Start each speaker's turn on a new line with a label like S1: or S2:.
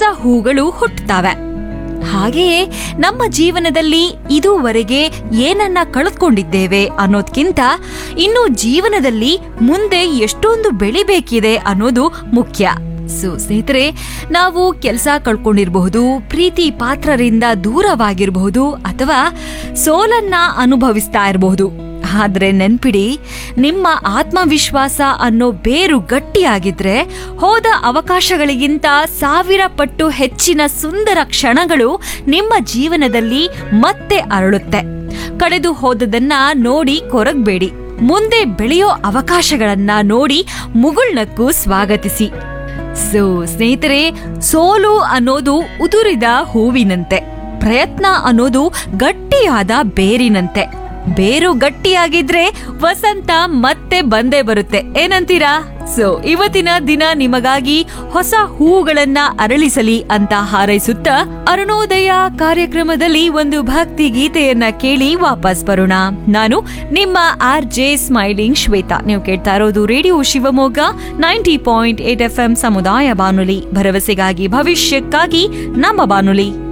S1: ಹೊಸ ಹೂಗಳು ಹುಟ್ಟುತ್ತವೆ ಹಾಗೆಯೇ ನಮ್ಮ ಜೀವನದಲ್ಲಿ ಇದುವರೆಗೆ ಏನನ್ನ ಕಳೆದುಕೊಂಡಿದ್ದೇವೆ ಅನ್ನೋದ್ಕಿಂತ ಇನ್ನು ಜೀವನದಲ್ಲಿ ಮುಂದೆ ಎಷ್ಟೊಂದು ಬೆಳಿಬೇಕಿದೆ ಅನ್ನೋದು ಮುಖ್ಯ ಸೊ ಸ್ನೇಹಿತರೆ ನಾವು ಕೆಲಸ ಕಳ್ಕೊಂಡಿರಬಹುದು ಪ್ರೀತಿ ಪಾತ್ರರಿಂದ ದೂರವಾಗಿರಬಹುದು ಅಥವಾ ಸೋಲನ್ನ ಅನುಭವಿಸ್ತಾ ಇರಬಹುದು ಆದ್ರೆ ನೆನ್ಪಿಡಿ ನಿಮ್ಮ ಆತ್ಮವಿಶ್ವಾಸ ಅನ್ನೋ ಬೇರು ಗಟ್ಟಿಯಾಗಿದ್ರೆ ಹೋದ ಅವಕಾಶಗಳಿಗಿಂತ ಸಾವಿರ ಪಟ್ಟು ಹೆಚ್ಚಿನ ಸುಂದರ ಕ್ಷಣಗಳು ನಿಮ್ಮ ಜೀವನದಲ್ಲಿ ಮತ್ತೆ ಅರಳುತ್ತೆ ಕಳೆದು ಹೋದದನ್ನ ನೋಡಿ ಕೊರಗಬೇಡಿ ಮುಂದೆ ಬೆಳೆಯೋ ಅವಕಾಶಗಳನ್ನ ನೋಡಿ ಮುಗುಳ್ನಕ್ಕೂ ಸ್ವಾಗತಿಸಿ ಸೊ ಸ್ನೇಹಿತರೆ ಸೋಲು ಅನ್ನೋದು ಉದುರಿದ ಹೂವಿನಂತೆ ಪ್ರಯತ್ನ ಅನ್ನೋದು ಗಟ್ಟಿಯಾದ ಬೇರಿನಂತೆ ಬೇರು ಗಟ್ಟಿಯಾಗಿದ್ರೆ ವಸಂತ ಮತ್ತೆ ಬಂದೇ ಬರುತ್ತೆ ಏನಂತೀರಾ ಸೊ ಇವತ್ತಿನ ದಿನ ನಿಮಗಾಗಿ ಹೊಸ ಹೂಗಳನ್ನ ಅರಳಿಸಲಿ ಅಂತ ಹಾರೈಸುತ್ತಾ ಅರುಣೋದಯ ಕಾರ್ಯಕ್ರಮದಲ್ಲಿ ಒಂದು ಭಕ್ತಿ ಗೀತೆಯನ್ನ ಕೇಳಿ ವಾಪಸ್ ಬರೋಣ ನಾನು ನಿಮ್ಮ ಆರ್ ಜೆ ಸ್ಮೈಲಿಂಗ್ ಶ್ವೇತಾ ನೀವು ಕೇಳ್ತಾ ಇರೋದು radio Shivamogga ninety point eight F M ಸಮುದಾಯ ಬಾನುಲಿ ಭರವಸೆಗಾಗಿ ಭವಿಷ್ಯಕ್ಕಾಗಿ ನಮ್ಮ ಬಾನುಲಿ